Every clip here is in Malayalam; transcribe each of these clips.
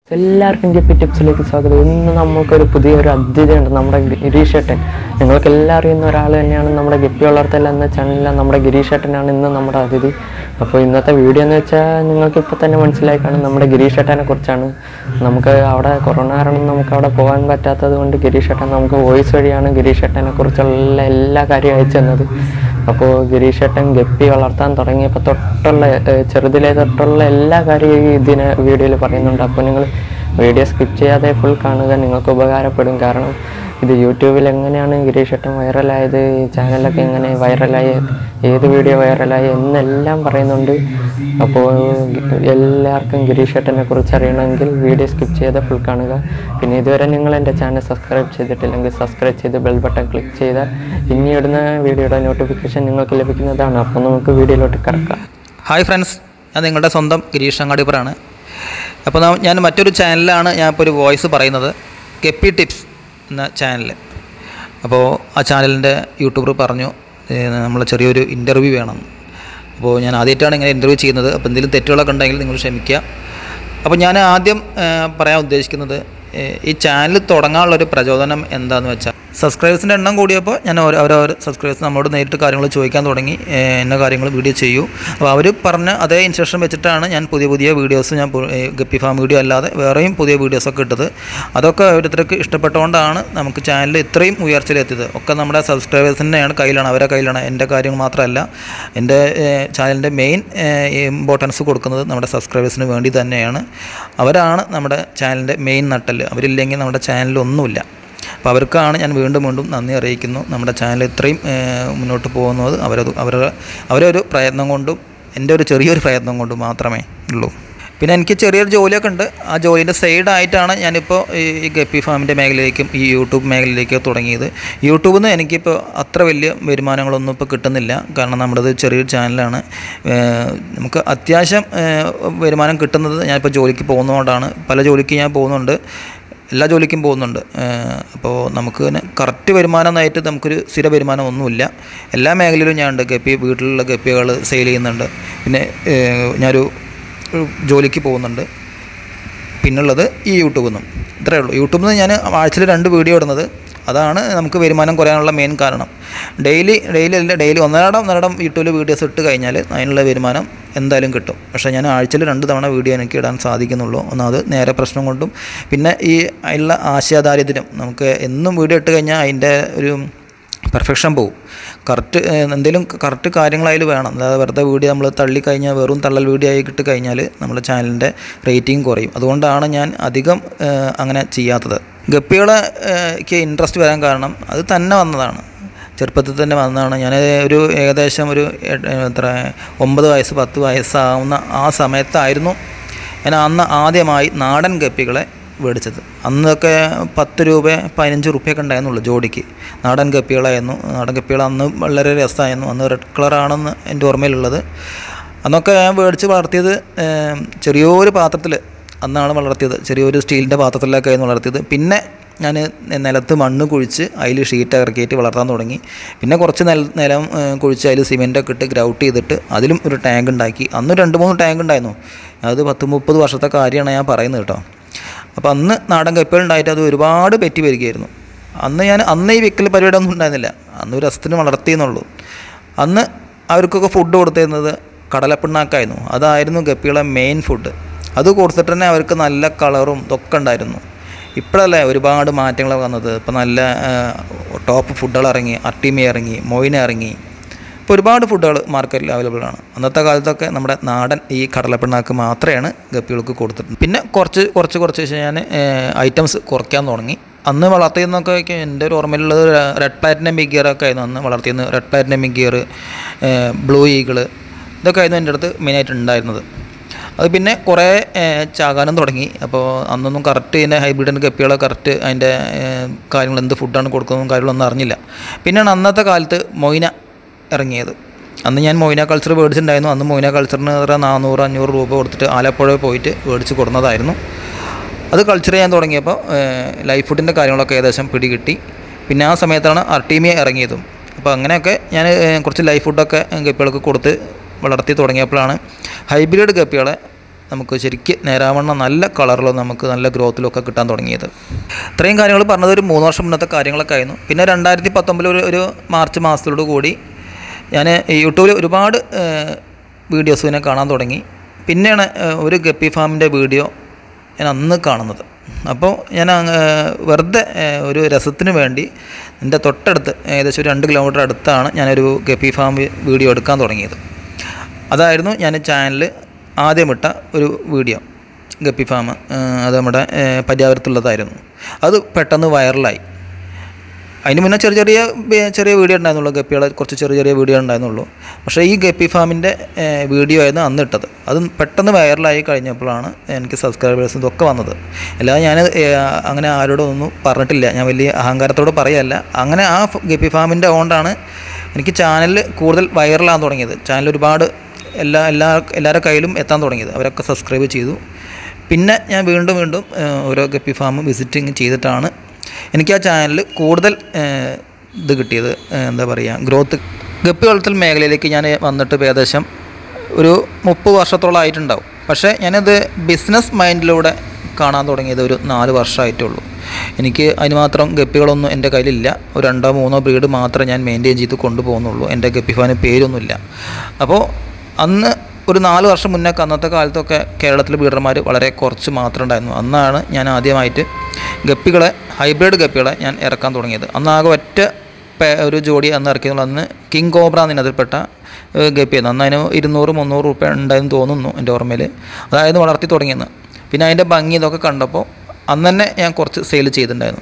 എല്ലാവർക്കും ജെപ്പി ടിപ്സിലേക്ക് സ്വാഗതം ഇന്ന് നമുക്കൊരു പുതിയൊരു അതിഥിയുണ്ട് നമ്മുടെ ഗിരീഷ് ഏട്ടൻ നിങ്ങൾക്ക് എല്ലാം അറിയുന്ന ഒരാൾ തന്നെയാണ് നമ്മുടെ ഗപ്പി വളർത്തൽ എന്ന ചാനലിലെ നമ്മുടെ ഗിരീഷ് ഏട്ടനാണ് ഇന്ന് നമ്മുടെ അതിഥി അപ്പോൾ ഇന്നത്തെ വീഡിയോ എന്ന് വെച്ചാൽ നിങ്ങൾക്ക് ഇപ്പോൾ തന്നെ മനസ്സിലായി കാണും നമ്മുടെ ഗിരീഷ് ഏട്ടനെ കുറിച്ചാണ് നമുക്ക് അവിടെ കൊറോണ കാരണം നമുക്ക് അവിടെ പോകാൻ പറ്റാത്തത് കൊണ്ട് ഗിരീഷ് ഏട്ടൻ നമുക്ക് വോയിസ് വഴിയാണ് ഗിരീഷ് ഏട്ടനെ കുറിച്ചുള്ള എല്ലാ കാര്യവും അയച്ചു തന്നത് അപ്പോൾ ഗിരീഷ് ഏട്ടൻ ഗപ്പി വളർത്താൻ തുടങ്ങിയപ്പോൾ തൊട്ടുള്ള ഏഹ് ചെറുതിലെ തൊട്ടുള്ള എല്ലാ കാര്യവും ഈ ഇതിന് വീഡിയോയിൽ പറയുന്നുണ്ട് അപ്പോൾ നിങ്ങൾ വീഡിയോ സ്കിപ്പ് ചെയ്യാതെ ഫുൾ കാണുക നിങ്ങൾക്ക് ഉപകാരപ്പെടും കാരണം ഇത് യൂട്യൂബിൽ എങ്ങനെയാണ് ഗിരീഷ് ഏട്ടൻ വൈറലായത് ഈ ചാനലൊക്കെ എങ്ങനെ വൈറലായി ഏത് വീഡിയോ വൈറലായി എന്നെല്ലാം പറയുന്നുണ്ട് അപ്പോൾ എല്ലാവർക്കും ഗിരീഷ് ഏട്ടനെ കുറിച്ച് അറിയണമെങ്കിൽ വീഡിയോ സ്കിപ്പ് ചെയ്യാതെ ഫുൾ കാണുക പിന്നെ ഇതുവരെ നിങ്ങൾ എൻ്റെ ചാനൽ സബ്സ്ക്രൈബ് ചെയ്തിട്ടില്ലെങ്കിൽ സബ്സ്ക്രൈബ് ചെയ്ത് ബെൽ ബട്ടൺ ക്ലിക്ക് ചെയ്താൽ ഇനി ഇടുന്ന വീഡിയോയുടെ നോട്ടിഫിക്കേഷൻ നിങ്ങൾക്ക് ലഭിക്കുന്നതാണ് അപ്പോൾ നമുക്ക് വീഡിയോയിലോട്ട് കിടക്കാം ഹായ് ഫ്രണ്ട്സ് ഞാൻ നിങ്ങളുടെ സ്വന്തം ഗിരീഷ് അങ്ങാടിപ്പുറാണ് അപ്പോൾ നാ- ഞാൻ മറ്റൊരു ചാനലിലാണ് ഞാൻ ഇപ്പോൾ ഒരു വോയിസ് പറയുന്നത് കെപ്പി ടിപ്സ് എന്ന ചാനൽ അപ്പോൾ ആ ചാനലിൻ്റെ യൂട്യൂബർ പറഞ്ഞു നമ്മൾ ചെറിയൊരു ഇൻ്റർവ്യൂ വേണം അപ്പോൾ ഞാൻ ആദ്യമായിട്ടാണ് ഇങ്ങനെ ഇൻ്റർവ്യൂ ചെയ്യുന്നത് അപ്പോൾ എന്തെങ്കിലും തെറ്റുകളൊക്കെ ഉണ്ടെങ്കിൽ നിങ്ങൾ ക്ഷമിക്കുക അപ്പോൾ ഞാൻ ആദ്യം ഏഹ്, പറയാൻ ഉദ്ദേശിക്കുന്നത് ഏഹ്, ഈ ചാനൽ തുടങ്ങാനുള്ളൊരു പ്രചോദനം എന്താണെന്ന് വെച്ചാൽ സബ്സ്ക്രൈബേഴ്സിൻ്റെ എണ്ണം കൂടിയപ്പോൾ ഞാൻ ഓരോ ഓരോ സബ്സ്ക്രൈബേഴ്സ് നമ്മളോട് നേരിട്ട് കാര്യങ്ങൾ ചോദിക്കാൻ തുടങ്ങി ഏഹ്, എന്ന കാര്യങ്ങൾ വീഡിയോ ചെയ്യൂ അപ്പോൾ അവർ പറഞ്ഞ അതേ ഇൻസ്ട്രക്ഷൻ വെച്ചിട്ടാണ് ഞാൻ പുതിയ പുതിയ വീഡിയോസ് ഞാൻ പു- ഏഹ്, ഗപ്പി ഫാം വീഡിയോ അല്ലാതെ വേറെയും പുതിയ വീഡിയോസൊക്കെ ഇട്ടത് അതൊക്കെ ഓരോരുത്തർക്ക് ഇഷ്ടപ്പെട്ടുകൊണ്ടാണ് നമുക്ക് ചാനൽ ഇത്രയും ഉയർച്ചയിലെത്തിയത് ഒക്കെ നമ്മുടെ സബ്സ്ക്രൈബേഴ്സിൻ്റെയാണ് കയ്യിലാണ് അവരുടെ കയ്യിലാണ് എൻ്റെ കാര്യങ്ങൾ മാത്രമല്ല എൻ്റെ ചാനലിൻ്റെ മെയിൻ ഇമ്പോർട്ടൻസ് കൊടുക്കുന്നത് നമ്മുടെ സബ്സ്ക്രൈബേഴ്സിന് വേണ്ടി തന്നെയാണ് അവരാണ് നമ്മുടെ ചാനലിൻ്റെ മെയിൻ നട്ടല് അവരില്ലെങ്കിൽ നമ്മുടെ ചാനലൊന്നുമില്ല അപ്പോൾ അവർക്കാണ് ഞാൻ വീണ്ടും വീണ്ടും നന്ദി അറിയിക്കുന്നു നമ്മുടെ ചാനൽ ഇത്രയും ഏഹ്, മുന്നോട്ട് പോകുന്നത് അവരത് അവരുടെ അവരൊരു പ്രയത്നം കൊണ്ടും എൻ്റെ ഒരു ചെറിയൊരു പ്രയത്നം കൊണ്ടും മാത്രമേ ഉള്ളൂ പിന്നെ എനിക്ക് ചെറിയൊരു ജോലിയൊക്കെ ഉണ്ട് ആ ജോലിൻ്റെ സൈഡായിട്ടാണ് ഞാനിപ്പോൾ ഈ ഈ ഗപ്പി ഫാമിൻ്റെ മേഖലയിലേക്കും ഈ യൂട്യൂബ് മേഖലയിലേക്കും തുടങ്ങിയത് യൂട്യൂബിൽ നിന്ന് എനിക്കിപ്പോൾ അത്ര വലിയ വരുമാനങ്ങളൊന്നും ഇപ്പോൾ കിട്ടുന്നില്ല കാരണം നമ്മുടേത് ചെറിയൊരു ചാനലാണ് ഏഹ് നമുക്ക് അത്യാവശ്യം ഏഹ് വരുമാനം കിട്ടുന്നത് ഞാനിപ്പോൾ ജോലിക്ക് പോകുന്നതുകൊണ്ടാണ് പല ജോലിക്ക് ഞാൻ പോകുന്നുണ്ട് എല്ലാ ജോലിക്കും പോകുന്നുണ്ട് ഏഹ് അപ്പോൾ നമുക്ക് തന്നെ കറക്റ്റ് വരുമാനം എന്നായിട്ട് നമുക്കൊരു സ്ഥിര വരുമാനം ഒന്നുമില്ല എല്ലാ മേഖലയിലും ഞാൻ ഉണ്ട് ഗപ്പി വീട്ടിലുള്ള ഗപ്പികൾ സെയിൽ ചെയ്യുന്നുണ്ട് പിന്നെ ഏഹ് ഞാനൊരു ഒരു ജോലിക്ക് പോകുന്നുണ്ട് പിന്നുള്ളത് ഈ യൂട്യൂബിൽ നിന്നും ഇത്രയേ ഉള്ളൂ യൂട്യൂബിൽ നിന്ന് ഞാൻ ആഴ്ചയിൽ രണ്ട് വീഡിയോ ഇടുന്നത് അതാണ് നമുക്ക് വരുമാനം കുറയാനുള്ള മെയിൻ കാരണം ഡെയിലി ഡെയിലി അല്ല ഡെയിലി ഒന്നരാടം ഒന്നരാടം യൂട്യൂബിൽ വീഡിയോസ് ഇട്ട് കഴിഞ്ഞാൽ അതിനുള്ള വരുമാനം എന്തായാലും കിട്ടും പക്ഷേ ഞാൻ ആഴ്ചയിൽ രണ്ട് തവണ വീഡിയോ എനിക്ക് ഇടാൻ സാധിക്കുന്നുള്ളൂ ഒന്നത് നേരെ പ്രശ്നം കൊണ്ടും പിന്നെ ഈ അതിലുള്ള ആശയദാരിദ്ര്യം നമുക്ക് എന്നും വീഡിയോ ഇട്ട് കഴിഞ്ഞാൽ അതിൻ്റെ ഒരു പെർഫെക്ഷൻ പോവും കറക്റ്റ് എന്തെങ്കിലും കറക്റ്റ് കാര്യങ്ങൾ അതിൽ വേണം അതായത് വെറുതെ വീഡിയോ നമ്മൾ തള്ളിക്കഴിഞ്ഞാൽ വെറും തള്ളൽ വീഡിയോ ആയി കിട്ടി കഴിഞ്ഞാൽ നമ്മുടെ ചാനലിൻ്റെ റേറ്റിംഗ് കുറയും അതുകൊണ്ടാണ് ഞാൻ അധികം ഏഹ്, അങ്ങനെ ചെയ്യാത്തത് ഗപ്പികളെ ക്ക് ഇൻട്രസ്റ്റ് വരാൻ കാരണം അത് തന്നെ വന്നതാണ് ചെറുപ്പത്തിൽ തന്നെ വന്നതാണ് ഞാൻ ഒരു ഏകദേശം ഒരു എ- എത്ര ഒമ്പത് വയസ്സ് പത്ത് വയസ്സാവുന്ന ആ സമയത്തായിരുന്നു ഞാൻ അന്ന് ആദ്യമായി നാടൻ ഗപ്പികളെ മേടിച്ചത് അന്നൊക്കെ പത്ത് രൂപ പതിനഞ്ച് റുപ്യൊക്കെ ഉണ്ടായിരുന്നുള്ളൂ ജോഡിക്ക് നാടൻ ഗപ്പികളായിരുന്നു നാടൻ ഗപ്പികൾ അന്ന് വളരെ രസമായിരുന്നു അന്ന് റെഡ് കളറാണെന്ന് എൻ്റെ ഓർമ്മയിലുള്ളത് അന്നൊക്കെ ഞാൻ മേടിച്ച് വളർത്തിയത് ഏം, ചെറിയൊരു പാത്രത്തിൽ അന്നാണ് വളർത്തിയത് ചെറിയൊരു സ്റ്റീലിൻ്റെ പാത്രത്തിലൊക്കെ ആയിരുന്നു വളർത്തിയത് പിന്നെ ഞാൻ നിലത്ത് മണ്ണ് കുഴിച്ച് അതിൽ ഷീറ്റ് ഇറക്കിയിട്ട് വളർത്താൻ തുടങ്ങി പിന്നെ കുറച്ച് നില നിലം ഏ, കുഴിച്ച് അതിൽ സിമെൻറ്റൊക്കെ ഇട്ട് ഗ്രൗട്ട് ചെയ്തിട്ട് അതിലും ഒരു ടാങ്ക് ഉണ്ടാക്കി അന്ന് രണ്ട് മൂന്ന് ടാങ്ക് ഉണ്ടായിരുന്നു അത് പത്ത് മുപ്പത് വർഷത്തെ കാര്യമാണ് ഞാൻ പറയുന്നത് കേട്ടോ അപ്പോൾ അന്ന് നാടൻ കപ്പകൾ ഉണ്ടായിട്ട് അത് ഒരുപാട് പെറ്റി വരികയായിരുന്നു അന്ന് ഞാൻ അന്ന് ഈ വിക്കൽ പരിപാടി ഒന്നും ഉണ്ടായിരുന്നില്ല അന്ന് ഒരു രസത്തിന് വളർത്തിയെന്നുള്ളൂ അന്ന് അവർക്കൊക്കെ ഫുഡ് കൊടുത്തിരുന്നത് കടലപ്പിണ്ണാക്കായിരുന്നു അതായിരുന്നു ഗപ്പികളെ മെയിൻ ഫുഡ് അത് കൊടുത്തിട്ട് തന്നെ അവർക്ക് നല്ല കളറും ഇതൊക്കെ ഉണ്ടായിരുന്നു ഇപ്പോഴല്ലേ ഒരുപാട് മാറ്റങ്ങൾ വന്നത് ഇപ്പോൾ നല്ല ടോപ്പ് ഫുഡുകൾ ഇറങ്ങി അട്ടിമി ഇറങ്ങി മൊയിന ഇറങ്ങി ഇപ്പോൾ ഒരുപാട് ഫുഡുകൾ മാർക്കറ്റിൽ അവൈലബിൾ ആണ് അന്നത്തെ കാലത്തൊക്കെ നമ്മുടെ നാടൻ ഈ കടലപ്പിണ്ണാക്ക് മാത്രമാണ് ഗപ്പികൾക്ക് കൊടുത്തിട്ടുണ്ട് പിന്നെ കുറച്ച് കുറച്ച് കുറച്ച് വെച്ച് ഞാൻ ഐറ്റംസ് കുറയ്ക്കാൻ തുടങ്ങി അന്ന് വളർത്തിയെന്നൊക്കെ എൻ്റെ ഒരു ഓർമ്മയിലുള്ളത് റെഡ് പ്ലാറ്റിനം ബിഗ് ഗിയർ ഒക്കെ ആയിരുന്നു അന്ന് വളർത്തിയിരുന്നത് red platinum big gear blue eagle ഇതൊക്കെ ആയിരുന്നു എൻ്റെ അടുത്ത് മെയിനായിട്ട് ഉണ്ടായിരുന്നത് അത് പിന്നെ കുറേ ഏഹ്, ചാകാനും തുടങ്ങി അപ്പോൾ അന്നൊന്നും കറക്റ്റ് ഇതിൻ്റെ ഹൈബ്രിഡിൻ്റെ ഗപ്പികളെ കറക്റ്റ് അതിൻ്റെ ഏഹ്, കാര്യങ്ങൾ എന്ത് ഫുഡാണ് കൊടുക്കുന്നതും കാര്യങ്ങളൊന്നും അറിഞ്ഞില്ല പിന്നെയാണ് അന്നത്തെ കാലത്ത് മൊയ്ന ഇറങ്ങിയത് അന്ന് ഞാൻ മൊയ്ന കൾച്ചർ മേടിച്ചിട്ടുണ്ടായിരുന്നു അന്ന് മൊയ്ന കൾച്ചറിന് എത്ര നാനൂറ് അഞ്ഞൂറ് രൂപ കൊടുത്തിട്ട് ആലപ്പുഴ പോയിട്ട് മേടിച്ച് കൊടുക്കുന്നതായിരുന്നു അത് കൾച്ചർ ചെയ്യാൻ തുടങ്ങിയപ്പോൾ ഏഹ്, ലൈഫ് ഫുഡിൻ്റെ കാര്യങ്ങളൊക്കെ ഏകദേശം പിടികിട്ടി പിന്നെ ആ സമയത്താണ് അർട്ടീമിയ ഇറങ്ങിയതും അപ്പോൾ അങ്ങനെയൊക്കെ ഞാൻ ഏഹ്, കുറച്ച് ലൈഫ് ഫുഡൊക്കെ ഗപ്പികൾക്ക് കൊടുത്ത് വളർത്തി തുടങ്ങിയപ്പോഴാണ് ഹൈബ്രിഡ് ഗപ്പികളെ നമുക്ക് ശരിക്ക് നേരാവണ്ണം നല്ല കളറിലും നമുക്ക് നല്ല ഗ്രോത്തിലൊക്കെ കിട്ടാൻ തുടങ്ങിയത് ഇത്രയും കാര്യങ്ങൾ പറഞ്ഞത് ഒരു മൂന്ന് വർഷം മുന്നത്തെ കാര്യങ്ങളൊക്കെ ആയിരുന്നു പിന്നെ രണ്ടായിരത്തി പത്തൊമ്പതിൽ ഒരു ഒരു മാർച്ച് മാസത്തോടു കൂടി ഞാൻ യൂട്യൂബിൽ ഒരുപാട് വീഡിയോസ് ഇങ്ങനെ കാണാൻ തുടങ്ങി പിന്നെയാണ് ഏഹ്, ഒരു ഗപ്പി ഫാമിൻ്റെ വീഡിയോ ഞാൻ അന്ന് കാണുന്നത് അപ്പോൾ ഞാൻ അങ്ങ്, ഏഹ്, വെറുതെ ഏഹ്, ഒരു രസത്തിന് വേണ്ടി എൻ്റെ തൊട്ടടുത്ത് ഏകദേശം ഒരു രണ്ട് കിലോമീറ്റർ അടുത്താണ് ഞാനൊരു ഗപ്പി ഫാം വീഡിയോ എടുക്കാൻ തുടങ്ങിയത് അതായിരുന്നു ഞാൻ ചാനലിൽ ആദ്യം ഇട്ട ഒരു വീഡിയോ ഗപ്പി ഫാം ഏഹ്, അത് നമ്മുടെ ഏഹ്, പര്യാവരത്തുള്ളതായിരുന്നു അത് പെട്ടെന്ന് വൈറലായി അതിന് മുന്നേ ചെറിയ ചെറിയ ബി- ചെറിയ വീഡിയോ ഉണ്ടായിരുന്നുള്ളൂ ഗപ്പികളെ കുറച്ച് ചെറിയ ചെറിയ വീഡിയോ ഉണ്ടായിരുന്നുള്ളൂ പക്ഷേ ഈ ഗപ്പി ഫാമിൻ്റെ വീഡിയോ ആയിരുന്നു അന്ന് ഇട്ടത് അത് പെട്ടെന്ന് വൈറലായി കഴിഞ്ഞപ്പോഴാണ് എനിക്ക് സബ്സ്ക്രൈബേഴ്സ് ഇതൊക്കെ വന്നത് അല്ലാതെ ഞാൻ അങ്ങനെ ആരോടും ഒന്നും പറഞ്ഞിട്ടില്ല ഞാൻ വലിയ അഹങ്കാരത്തോട് പറയല്ല അങ്ങനെ ആ ഫ് ഗപ്പി ഫാമിൻ്റെ ഓണ്ടാണ് എനിക്ക് ചാനലിൽ കൂടുതൽ വൈറലാകാൻ തുടങ്ങിയത് ചാനൽ ഒരുപാട് എല്ലാ എല്ലാ എല്ലാവരുടെ കയ്യിലും എത്താൻ തുടങ്ങിയത് അവരൊക്കെ സബ്സ്ക്രൈബ് ചെയ്തു പിന്നെ ഞാൻ വീണ്ടും വീണ്ടും ഏഹ്, ഓരോ ഗപ്പി ഫാം വിസിറ്റിങ് ചെയ്തിട്ടാണ് എനിക്ക് ആ ചാനലിൽ കൂടുതൽ ഏഹ്, ഇത് കിട്ടിയത് ഏഹ്, എന്താ പറയുക ഗ്രോത്ത് ഗപ്പി വളർത്തൽ മേഖലയിലേക്ക് ഞാൻ വന്നിട്ട് ഏകദേശം ഒരു മുപ്പത് വർഷത്തോളം ആയിട്ടുണ്ടാവും പക്ഷേ ഞാനത് ബിസിനസ് മൈൻഡിലൂടെ കാണാൻ തുടങ്ങിയത് ഒരു നാല് വർഷമായിട്ടുള്ളൂ എനിക്ക് അതിന് മാത്രം ഗപ്പികളൊന്നും എൻ്റെ കയ്യിലില്ല ഒരു രണ്ടോ മൂന്നോ ബ്രീഡ് മാത്രമേ ഞാൻ മെയിൻറ്റെയിൻ ചെയ്ത് കൊണ്ടുപോകുന്നുള്ളൂ എൻ്റെ ഗപ്പി ഫാന് പേരൊന്നുമില്ല അപ്പോൾ അന്ന് ഒരു നാല് വർഷം മുന്നേ അന്നത്തെ കാലത്തൊക്കെ കേരളത്തിൽ ബീഡർമാർ വളരെ കുറച്ച് മാത്രം ഉണ്ടായിരുന്നു അന്നാണ് ഞാൻ ആദ്യമായിട്ട് ഗപ്പികളെ ഹൈബ്രിഡ് ഗപ്പികളെ ഞാൻ ഇറക്കാൻ തുടങ്ങിയത് അന്ന് ആകെ ഒറ്റ പേ- ഒരു ജോഡി അന്ന് ഇറക്കിയതുള്ളൂ അന്ന് കിങ് കോബ്ര എന്നതിൽപ്പെട്ട ഏഹ്, ഗപ്പിയായിരുന്നു അന്ന് അതിന് ഇരുന്നൂറ് മുന്നൂറ് റുപ്യ ഉണ്ടായെന്ന് തോന്നുന്നു എൻ്റെ ഓർമ്മയിൽ അതായത് വളർത്തി തുടങ്ങിയെന്ന് പിന്നെ അതിൻ്റെ ഭംഗി ഇതൊക്കെ കണ്ടപ്പോൾ അന്ന് തന്നെ ഞാൻ കുറച്ച് സെയിൽ ചെയ്തിട്ടുണ്ടായിരുന്നു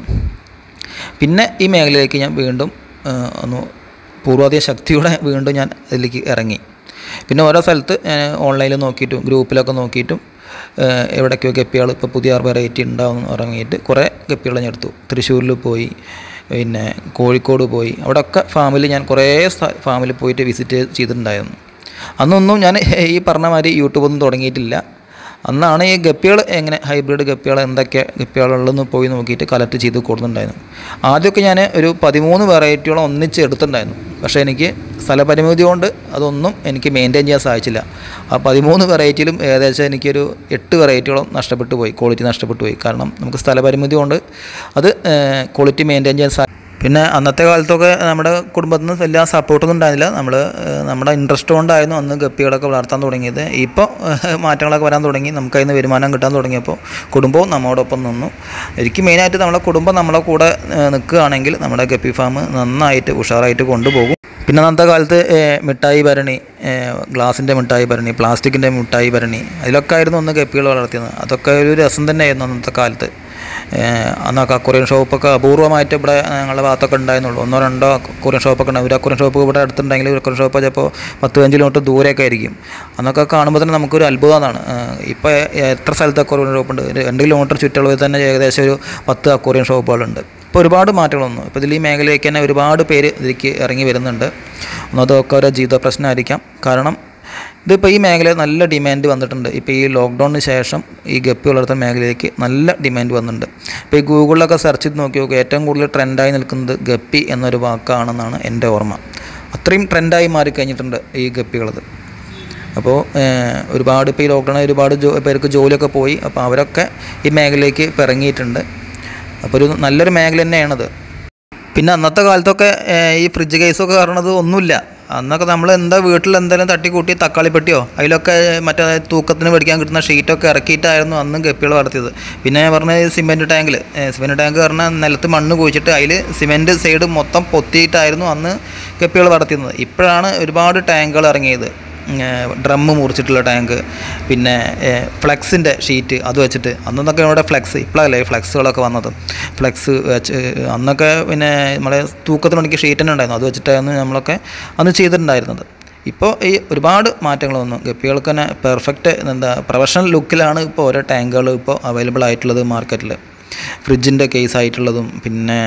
പിന്നെ ഈ മേഖലയിലേക്ക് ഞാൻ വീണ്ടും ആ, ഒന്ന് പൂർവാധിക ശക്തിയോടെ വീണ്ടും ഞാൻ അതിലേക്ക് ഇറങ്ങി പിന്നെ ഓരോ സ്ഥലത്ത് ഞാൻ ഓൺലൈനിൽ നോക്കിയിട്ടും ഗ്രൂപ്പിലൊക്കെ നോക്കിയിട്ടും ആ, എവിടേക്കോ ഗപ്പികൾ ഇപ്പോൾ പുതിയ വെറൈറ്റി ഉണ്ടാവും എന്ന് ഇറങ്ങിയിട്ട് കുറേ ഗപ്പികൾ ഞാൻ എടുത്തു തൃശ്ശൂരിൽ പോയി പിന്നെ കോഴിക്കോട് പോയി അവിടെയൊക്കെ ഫാമിൽ ഞാൻ കുറേ ഫാമിൽ പോയിട്ട് വിസിറ്റ് ചെയ്തിട്ടുണ്ടായിരുന്നു അന്നൊന്നും ഞാൻ ഈ പറഞ്ഞ മാതിരി യൂട്യൂബൊന്നും തുടങ്ങിയിട്ടില്ല അന്നാണ് ഈ ഗപ്പികൾ എങ്ങനെ ഹൈബ്രിഡ് ഗപ്പികൾ എന്തൊക്കെ ഗപ്പികളുള്ളതെന്ന് പോയി നോക്കിയിട്ട് കളക്ട് ചെയ്ത് കൊടുത്തിട്ടുണ്ടായിരുന്നു ആദ്യമൊക്കെ ഞാൻ ഒരു പതിമൂന്ന് വെറൈറ്റിയോളം ഒന്നിച്ച് എടുത്തിട്ടുണ്ടായിരുന്നു പക്ഷേ എനിക്ക് സ്ഥലപരിമിതി കൊണ്ട് അതൊന്നും എനിക്ക് മെയിൻറ്റെയിൻ ചെയ്യാൻ സാധിച്ചില്ല ആ പതിമൂന്ന് വെറൈറ്റിയിലും ഏകദേശം എനിക്കൊരു എട്ട് വെറൈറ്റിയോളം നഷ്ടപ്പെട്ടു പോയി ക്വാളിറ്റി നഷ്ടപ്പെട്ടു പോയി കാരണം നമുക്ക് സ്ഥലപരിമിതി കൊണ്ട് അത് ക്വാളിറ്റി മെയിൻറ്റെയിൻ ചെയ്യാൻ സാ പിന്നെ അന്നത്തെ കാലത്തൊക്കെ നമ്മുടെ കുടുംബത്തിൽ നിന്ന് വലിയ സപ്പോർട്ടൊന്നും ഉണ്ടായിരുന്നില്ല നമ്മൾ നമ്മുടെ ഇൻട്രസ്റ്റ് കൊണ്ടായിരുന്നു അന്ന് ഗപ്പികളൊക്കെ വളർത്താൻ തുടങ്ങിയത് ഇപ്പോൾ മാറ്റങ്ങളൊക്കെ വരാൻ തുടങ്ങി നമുക്ക് അതിന് വരുമാനം കിട്ടാൻ തുടങ്ങിയപ്പോൾ കുടുംബവും നമ്മോടൊപ്പം നിന്നു എനിക്ക് മെയിനായിട്ട് നമ്മളെ കുടുംബം നമ്മളെ കൂടെ ഏഹ്, നിൽക്കുകയാണെങ്കിൽ നമ്മുടെ ഗപ്പി ഫാം നന്നായിട്ട് ഉഷാറായിട്ട് കൊണ്ടുപോകും പിന്നെ അന്നത്തെ കാലത്ത് ഏഹ്, മിഠായി ഭരണി ഗ്ലാസിൻ്റെ മിഠായി ഭരണി പ്ലാസ്റ്റിക്കിൻ്റെ മിഠായി ഭരണി അതിലൊക്കെ ആയിരുന്നു അന്ന് ഗപ്പികൾ വളർത്തിയത് അതൊക്കെ ഒരു രസം തന്നെയായിരുന്നു അന്നത്തെ കാലത്ത് ഏഹ് അന്നൊക്കെ അക്വറിയൻ ഷോപ്പൊക്കെ അപൂർവമായിട്ട് ഇവിടെ ഞങ്ങളുടെ ഭാഗത്തൊക്കെ ഉണ്ടായിരുന്നുള്ളൂ ഒന്നോ രണ്ടോ അക്വറിയൻ ഷോപ്പൊക്കെ ഉണ്ടാവും ഒരു അക്വറിയൻ ഷോപ്പ് ഇവിടെ അടുത്തുണ്ടെങ്കിൽ ഒരു അക്വറിയൻ ഷോപ്പ് ചിലപ്പോൾ പത്ത് പതിനഞ്ച് കിലോമീറ്റർ ദൂരെയൊക്കെ ആയിരിക്കും അന്നൊക്കെ കാണുമ്പോൾ തന്നെ നമുക്കൊരു അത്ഭുതമാണ് ഇപ്പോൾ എത്ര സ്ഥലത്ത് അക്വറിയൻ ഷോപ്പുണ്ട് ഒരു രണ്ട് കിലോമീറ്റർ ചുറ്റളവിൽ തന്നെ ഏകദേശം ഒരു പത്ത് അക്വറിയൻ ഷോപ്പുകളുണ്ട് ഇപ്പോൾ ഒരുപാട് മാറ്റങ്ങൾ വന്നു ഇപ്പോൾ ഇതിൽ ഈ മേഖലയിലേക്ക് തന്നെ ഒരുപാട് പേര് ഇതിലേക്ക് ഇറങ്ങി വരുന്നുണ്ട് ഒന്നതൊക്കെ ഓരോ ജീവിത പ്രശ്നമായിരിക്കാം കാരണം ഇതിപ്പോൾ ഈ മേഖലയിൽ നല്ല ഡിമാൻഡ് വന്നിട്ടുണ്ട് ഇപ്പോൾ ഈ ലോക്ക്ഡൗണിന് ശേഷം ഈ ഗപ്പി വളർത്തുന്ന മേഖലയിലേക്ക് നല്ല ഡിമാൻഡ് വന്നിട്ടുണ്ട് ഇപ്പോൾ ഈ ഗൂഗിളിലൊക്കെ സെർച്ച് ചെയ്ത് നോക്കി നോക്കുക ഏറ്റവും കൂടുതൽ ട്രെൻഡായി നിൽക്കുന്നത് ഗപ്പി എന്നൊരു വാക്കാണെന്നാണ് എൻ്റെ ഓർമ്മ അത്രയും ട്രെൻഡായി മാറിക്കഴിഞ്ഞിട്ടുണ്ട് ഈ ഗപ്പികളത് അപ്പോൾ ഏഹ്, ഒരുപാട് ഇപ്പോൾ ഈ ലോക്ക്ഡൗൺ ഒരുപാട് ജോ പേർക്ക് ജോലിയൊക്കെ പോയി അപ്പോൾ അവരൊക്കെ ഈ മേഖലയിലേക്ക് ഇപ്പോൾ ഇറങ്ങിയിട്ടുണ്ട് അപ്പോൾ ഒരു നല്ലൊരു മേഖല തന്നെയാണത് പിന്നെ അന്നത്തെ കാലത്തൊക്കെ ഏഹ്, ഈ ഫ്രിഡ്ജ് കേസൊക്കെ കാരണത് ഒന്നുമില്ല അന്നൊക്കെ നമ്മൾ എന്താ വീട്ടിൽ എന്തെങ്കിലും തട്ടിക്കൂട്ടി തക്കാളിപ്പെട്ടിയോ അതിലൊക്കെ മറ്റേ തൂക്കത്തിന് മേടിക്കാൻ കിട്ടുന്ന ഷീറ്റൊക്കെ ഇറക്കിയിട്ടായിരുന്നു അന്നും ഗപ്പികൾ വളർത്തിയത് പിന്നെ ഞാൻ പറഞ്ഞ സിമെൻറ്റ് ടാങ്കിൽ സിമെൻറ്റ് ടാങ്ക് പറഞ്ഞാൽ നിലത്ത് മണ്ണ് കുഴിച്ചിട്ട് അതിൽ സിമെൻറ്റ് സൈഡ് മൊത്തം പൊത്തിയിട്ടായിരുന്നു അന്ന് ഗപ്പികൾ വളർത്തിയിരുന്നത് ഇപ്പോഴാണ് ഒരുപാട് ടാങ്കുകൾ ഇറങ്ങിയത് ഡ്രമ്മ് മുറിച്ചിട്ടുള്ള ടാങ്ക് പിന്നെ ഫ്ലെക്സിൻ്റെ ഷീറ്റ് അത് വെച്ചിട്ട് അന്നൊക്കെ ഇവിടെ ഫ്ലെക്സ് ഇപ്പോഴല്ലേ ഫ്ലെക്സുകളൊക്കെ വന്നത് ഫ്ലെക്സ് വെച്ച് അന്നൊക്കെ പിന്നെ നമ്മളെ തൂക്കത്തിന് വേണ്ടി ഷീറ്റ് തന്നെ ഉണ്ടായിരുന്നു അത് വെച്ചിട്ടായിരുന്നു നമ്മളൊക്കെ അന്ന് ചെയ്തിട്ടുണ്ടായിരുന്നത് ഇപ്പോൾ ഈ ഒരുപാട് മാറ്റങ്ങൾ വന്നു ഗപ്പികൾക്ക് തന്നെ പെർഫെക്റ്റ് എന്താ പ്രൊഫഷണൽ ലുക്കിലാണ് ഇപ്പോൾ ഓരോ ടാങ്കുകൾ ഇപ്പോൾ അവൈലബിൾ ആയിട്ടുള്ളത് മാർക്കറ്റിൽ ഫ്രിഡ്ജിൻ്റെ കേസ് ആയിട്ടുള്ളതും പിന്നെ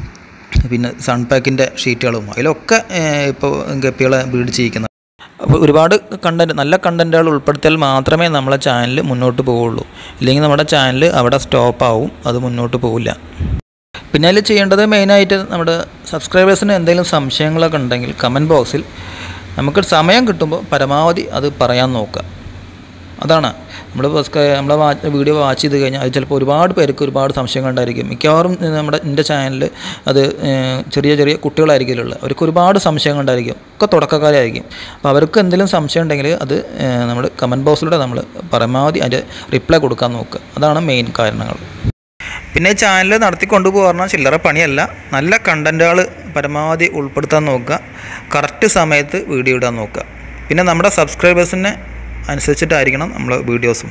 പിന്നെ സൺപാക്കിൻ്റെ ഷീറ്റുകളും അതിലൊക്കെ ഏഹ്, ഇപ്പോൾ ഗപ്പികളെ ബ്രീഡ് ചെയ്യിക്കുന്നത് അപ്പോൾ ഒരുപാട് കണ്ടൻറ്റ് നല്ല കണ്ടൻറ്റുകൾ ഉൾപ്പെടുത്തിയാൽ മാത്രമേ നമ്മളെ ചാനൽ മുന്നോട്ട് പോവുള്ളൂ ഇല്ലെങ്കിൽ നമ്മുടെ ചാനൽ അവിടെ സ്റ്റോപ്പ് ആവും അത് മുന്നോട്ട് പോവില്ല പിന്നെ അതിൽ ചെയ്യേണ്ടത് മെയിനായിട്ട് നമ്മുടെ സബ്സ്ക്രൈബേഴ്സിന് എന്തെങ്കിലും സംശയങ്ങളൊക്കെ ഉണ്ടെങ്കിൽ കമൻറ്റ് ബോക്സിൽ നമുക്ക് സമയം കിട്ടുമ്പോൾ പരമാവധി അത് പറയാൻ നോക്കുക അതാണ് നമ്മൾ നമ്മളെ വാ വീഡിയോ വാച്ച് ചെയ്ത് കഴിഞ്ഞാൽ അത് ചിലപ്പോൾ ഒരുപാട് പേർക്ക് ഒരുപാട് സംശയങ്ങളുണ്ടായിരിക്കും മിക്കവാറും ഏഹ്, നമ്മുടെ എൻ്റെ ചാനലിൽ അത് ഏഹ്, ചെറിയ ചെറിയ കുട്ടികളായിരിക്കുമല്ലോ ഉള്ളത് അവർക്ക് ഒരുപാട് സംശയങ്ങളുണ്ടായിരിക്കും ഒക്കെ തുടക്കക്കാരായിരിക്കും അപ്പോൾ അവർക്ക് എന്തെങ്കിലും സംശയം ഉണ്ടെങ്കിൽ അത് നമ്മൾ കമൻറ്റ് ബോക്സിലൂടെ നമ്മൾ പരമാവധി അതിൻ്റെ റിപ്ലൈ കൊടുക്കാൻ നോക്കുക അതാണ് മെയിൻ കാരണങ്ങൾ പിന്നെ ചാനൽ നടത്തിക്കൊണ്ട് പറഞ്ഞാൽ ചില്ലറ പണിയല്ല നല്ല കണ്ടൻറ്റുകൾ പരമാവധി ഉൾപ്പെടുത്താൻ നോക്കുക കറക്റ്റ് സമയത്ത് വീഡിയോ ഇടാൻ നോക്കുക പിന്നെ നമ്മുടെ സബ്സ്ക്രൈബേഴ്സിനെ അനുസരിച്ചിട്ടായിരിക്കണം നമ്മൾ വീഡിയോസും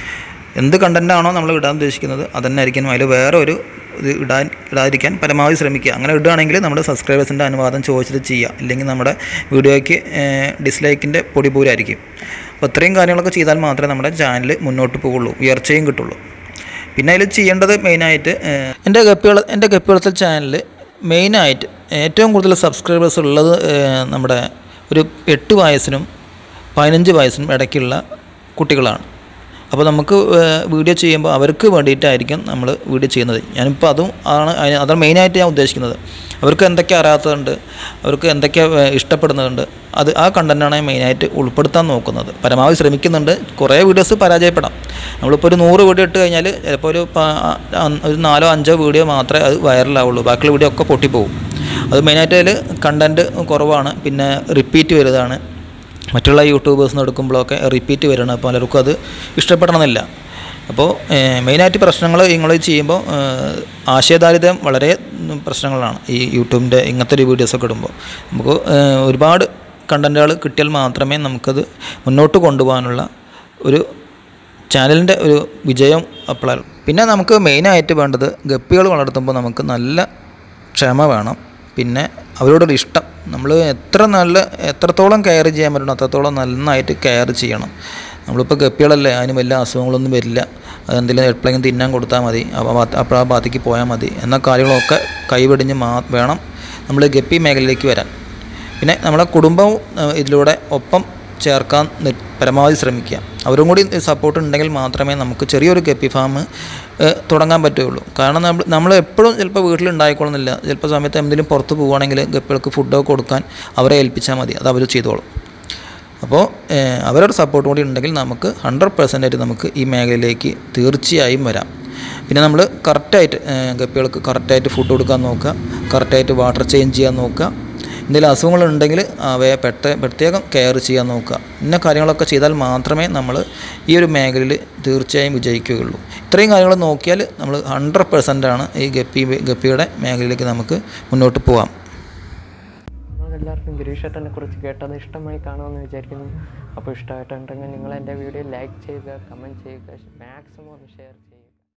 എന്ത് കണ്ടൻറ്റാണോ നമ്മൾ ഇടാൻ ഉദ്ദേശിക്കുന്നത് അതന്നെ ആയിരിക്കണം അതിൽ വേറെ ഒരു ഇത് ഇടാൻ ഇടാതിരിക്കാൻ പരമാവധി ശ്രമിക്കുക അങ്ങനെ ഇടുകയാണെങ്കിൽ നമ്മുടെ സബ്സ്ക്രൈബേഴ്സിൻ്റെ അനുവാദം ചോദിച്ചിട്ട് ചെയ്യുക ഇല്ലെങ്കിൽ നമ്മുടെ വീഡിയോയ്ക്ക് ഡിസ്ലൈക്കിൻ്റെ പൊടിപൂരായിരിക്കും അപ്പോൾ ഇത്രയും കാര്യങ്ങളൊക്കെ ചെയ്താൽ മാത്രമേ നമ്മുടെ ചാനൽ മുന്നോട്ട് പോവുള്ളൂ ഉയർച്ചയും കിട്ടുള്ളൂ പിന്നെ അതിൽ ചെയ്യേണ്ടത് മെയിനായിട്ട് എൻ്റെ ഗപ്പികൾ എൻ്റെ ഗപ്പികളത്തിൽ ചാനലിൽ മെയിനായിട്ട് ഏറ്റവും കൂടുതൽ സബ്സ്ക്രൈബേഴ്സ് ഉള്ളത് ഏഹ്, നമ്മുടെ ഒരു എട്ട് വയസ്സിനും പതിനഞ്ച് വയസ്സിനും ഇടയ്ക്കുള്ള കുട്ടികളാണ് അപ്പോൾ നമുക്ക് ഏഹ്, വീഡിയോ ചെയ്യുമ്പോൾ അവർക്ക് വേണ്ടിയിട്ടായിരിക്കും നമ്മൾ വീഡിയോ ചെയ്യുന്നത് ഞാനിപ്പോൾ അതും ആണ് അതിന് അതാണ് മെയിനായിട്ട് ഞാൻ ഉദ്ദേശിക്കുന്നത് അവർക്ക് എന്തൊക്കെ അറിയാത്തതുണ്ട് അവർക്ക് എന്തൊക്കെ ഏഹ്, ഇഷ്ടപ്പെടുന്നതുണ്ട് അത് ആ കണ്ടൻറ്റാണ് ഞാൻ മെയിനായിട്ട് ഉൾപ്പെടുത്താൻ നോക്കുന്നത് പരമാവധി ശ്രമിക്കുന്നുണ്ട് കുറേ വീഡിയോസ് പരാജയപ്പെടാം നമ്മളിപ്പോൾ ഒരു നൂറ് വീഡിയോ ഇട്ട് കഴിഞ്ഞാൽ ചിലപ്പോൾ ഒരു പ- ആ, ഒരു നാലോ അഞ്ചോ വീഡിയോ മാത്രമേ അത് വൈറലാവുള്ളൂ ബാക്കിയുള്ള വീഡിയോ ഒക്കെ പൊട്ടിപ്പോവും അത് മെയിനായിട്ട് അതിൽ കണ്ടൻറ്റ് കുറവാണ് പിന്നെ റിപ്പീറ്റ് വരുന്നതാണ് മറ്റുള്ള യൂട്യൂബേഴ്സിന് എടുക്കുമ്പോഴൊക്കെ റിപ്പീറ്റ് വരണം അപ്പോൾ പലർക്കും അത് ഇഷ്ടപ്പെടണമെന്നില്ല അപ്പോൾ മെയിനായിട്ട് പ്രശ്നങ്ങൾ നിങ്ങൾ ചെയ്യുമ്പോൾ ഏഹ്, ആശയദാരിദ്ര്യം വളരെ ഉം, പ്രശ്നങ്ങളാണ് ഈ യൂട്യൂബിൻ്റെ ഇങ്ങനത്തെ ഒരു വീഡിയോസൊക്കെ ഇടുമ്പോൾ നമുക്ക് ഏഹ്, ഒരുപാട് കണ്ടൻറ്റുകൾ കിട്ടിയാൽ മാത്രമേ നമുക്കത് മുന്നോട്ട് കൊണ്ടുപോകാനുള്ള ഒരു ചാനലിൻ്റെ ഒരു വിജയം അപ്പോഴാണ് പിന്നെ നമുക്ക് മെയിനായിട്ട് വേണ്ടത് ഗപ്പികൾ വളർത്തുമ്പോൾ നമുക്ക് നല്ല ക്ഷമ വേണം പിന്നെ അവരോടൊരു ഇഷ്ടം നമ്മൾ എത്ര നല്ല എത്രത്തോളം കെയർ ചെയ്യാൻ പറ്റണം അത്രത്തോളം നന്നായിട്ട് കെയർ ചെയ്യണം നമ്മളിപ്പോൾ ഗപ്പികളല്ലേ അതിന് വലിയ അസുഖങ്ങളൊന്നും വരില്ല അതെന്തെങ്കിലും എപ്പോഴെങ്കിലും തിന്നാൻ കൊടുത്താൽ മതി അപ്പോൾ ആ ഭാഗത്തേക്ക് പോയാൽ മതി എന്ന കാര്യങ്ങളൊക്കെ കൈവെടിഞ്ഞ് മാ വേണം നമ്മൾ ഗപ്പി മേഖലയിലേക്ക് വരാൻ പിന്നെ നമ്മുടെ കുടുംബവും ഏഹ്, ഇതിലൂടെ ഒപ്പം ചേർക്കാൻ നി- പരമാവധി ശ്രമിക്കുക അവരും കൂടി സപ്പോർട്ട് ഉണ്ടെങ്കിൽ മാത്രമേ നമുക്ക് ചെറിയൊരു ഗപ്പി ഫാം ഏഹ്, തുടങ്ങാൻ പറ്റുകയുള്ളൂ കാരണം നമ്മൾ നമ്മൾ എപ്പോഴും ചിലപ്പോൾ വീട്ടിലുണ്ടായിക്കൊള്ളുന്നില്ല ചിലപ്പോൾ സമയത്ത് എന്തെങ്കിലും പുറത്ത് പോവുകയാണെങ്കിൽ ഗപ്പികൾക്ക് ഫുഡൊക്കെ കൊടുക്കാൻ അവരെ ഏൽപ്പിച്ചാൽ മതി അത് അവർ ചെയ്തോളും അപ്പോൾ ഏഹ്, അവരുടെ സപ്പോർട്ട് കൂടി ഉണ്ടെങ്കിൽ നമുക്ക് ഹൺഡ്രഡ് പെർസെൻറ്റായിട്ട് നമുക്ക് ഈ മേഖലയിലേക്ക് തീർച്ചയായും വരാം പിന്നെ നമ്മൾ കറക്റ്റായിട്ട് ഗപ്പികൾക്ക് കറക്റ്റായിട്ട് ഫുഡ് കൊടുക്കാൻ നോക്കുക കറക്റ്റായിട്ട് വാട്ടർ ചേഞ്ച് ചെയ്യാൻ നോക്കുക എന്തെങ്കിലും അസുഖങ്ങളുണ്ടെങ്കിൽ അവയെ പെട്ട പ്രത്യേകം കെയർ ചെയ്യാൻ നോക്കുക ഇന്ന കാര്യങ്ങളൊക്കെ ചെയ്താൽ മാത്രമേ നമ്മൾ ഈ ഒരു മേഖലയിൽ തീർച്ചയായും വിജയിക്കുകയുള്ളൂ ഇത്രയും കാര്യങ്ങൾ നോക്കിയാൽ നമ്മൾ ഹൺഡ്രഡ് പെർസെൻ്റ് ആണ് ഈ ഗപ്പി ഗപ്പിയുടെ മേഖലയിലേക്ക് നമുക്ക് മുന്നോട്ട് പോകാം എല്ലാവർക്കും ഗിരീഷേട്ടനെ കുറിച്ച് കേട്ടത് ഇഷ്ടമായി കാണുമെന്ന് വിചാരിക്കുന്നു അപ്പോൾ ഇഷ്ടമായിട്ടുണ്ടെങ്കിൽ നിങ്ങൾ എൻ്റെ വീഡിയോ ലൈക്ക് ചെയ്യുക കമൻറ്റ് ചെയ്യുക മാക്സിമം ഷെയർ ചെയ്യുക